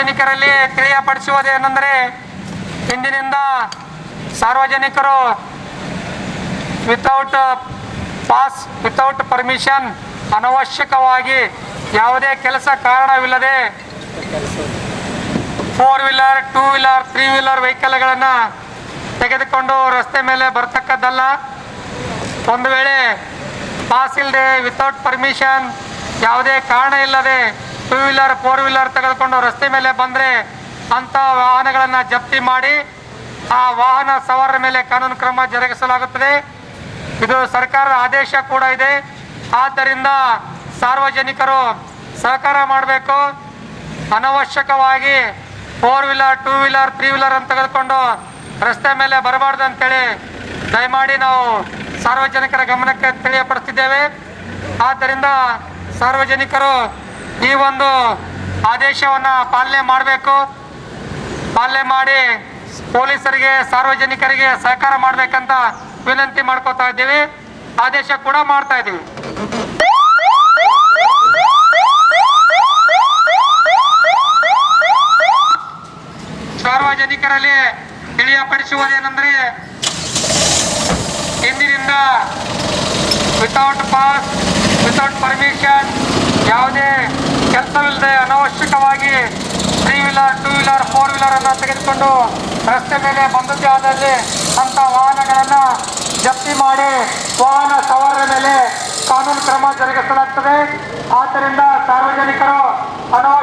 ಸಾರ್ವಜನಿಕರಲ್ಲಿ ತಿಳಿಯಪಡಿಸುವುದೇನೆಂದರೆ ಇಂದಿನಿಂದ ಸಾರ್ವಜನಿಕರು ವಿತೌಟ್ ಪಾಸ್ ವಿತೌಟ್ ಪರ್ಮಿಷನ್ ಅನವಶ್ಯಕವಾಗಿ ಯಾವುದೇ ಕೆಲಸ ಕಾರಣವಿಲ್ಲದೆ four wheeler two wheeler three wheeler ವೆಹಿಕಲ್ಗಳನ್ನು ತೆಗೆದುಕೊಂಡು ರಸ್ತೆ ಮೇಲೆ ಬರ್ತಕ್ಕದ್ದಲ್ಲ ಒಂದು ವೇಳೆ ಪಾಸ್ ಇಲ್ಲದೆ ವಿತೌಟ್ ಪರ್ಮಿಷನ್ ಯಾವುದೇ ಕಾರಣ ಇಲ್ಲದೆ ಟೂ ವೀಲರ್ ಫೋರ್ ವೀಲರ್ ತೆಗೆದುಕೊಂಡು ರಸ್ತೆ ಮೇಲೆ ಬಂದರೆ ಅಂಥ ವಾಹನಗಳನ್ನು ಜಪ್ತಿ ಮಾಡಿ ಆ ವಾಹನ ಸವಾರರ ಮೇಲೆ ಕಾನೂನು ಕ್ರಮ ಜರುಗಿಸಲಾಗುತ್ತದೆ ಇದು ಸರ್ಕಾರದ ಆದೇಶ ಕೂಡ ಇದೆ ಆದ್ದರಿಂದ ಸಾರ್ವಜನಿಕರು ಸಹಕಾರ ಮಾಡಬೇಕು ಅನವಶ್ಯಕವಾಗಿ four wheeler two wheeler three wheeler ಅಂತ ತೆಗೆದುಕೊಂಡು ರಸ್ತೆ ಮೇಲೆ ಬರಬಾರ್ದು ಅಂತೇಳಿ ದಯಮಾಡಿ ನಾವು ಸಾರ್ವಜನಿಕರ ಗಮನಕ್ಕೆ ತಿಳಿಯಪಡಿಸ್ತಿದ್ದೇವೆ ಆದ್ದರಿಂದ ಸಾರ್ವಜನಿಕರು ಈ ಒಂದು ಆದೇಶವನ್ನು ಪಾಲನೆ ಮಾಡಬೇಕು ಪಾಲನೆ ಮಾಡಿ ಪೊಲೀಸರಿಗೆ ಸಾರ್ವಜನಿಕರಿಗೆ ಸಹಕಾರ ಮಾಡಬೇಕಂತ ವಿನಂತಿ ಮಾಡ್ಕೋತಾ ಇದ್ದೀವಿ ಆದೇಶ ಕೂಡ ಮಾಡ್ತಾ ಇದ್ದೀವಿ ಸಾರ್ವಜನಿಕರಲ್ಲಿ ತಿಳಿಯಪಡಿಸುವುದೇನೆಂದರೆ ಇಂದಿನಿಂದ ವಿತೌಟ್ ಪಾಸ್ ವಿತೌಟ್ ಪರ್ಮಿಷನ್ ಯಾವುದೇ ಕೆಲಸವಿಲ್ಲದೆ ಅನವಶ್ಯಕವಾಗಿ three wheeler two wheeler four wheeler ಅನ್ನು ತೆಗೆದುಕೊಂಡು ರಸ್ತೆ ಮೇಲೆ ಬಂದದ್ದೇ ಆದಲ್ಲಿ ಅಂಥ ವಾಹನಗಳನ್ನು ಜಪ್ತಿ ಮಾಡಿ ವಾಹನ ಸವಾರರ ಮೇಲೆ ಕಾನೂನು ಕ್ರಮ ಜರುಗಿಸಲಾಗ್ತದೆ ಆದ್ದರಿಂದ ಸಾರ್ವಜನಿಕರು ಅನವ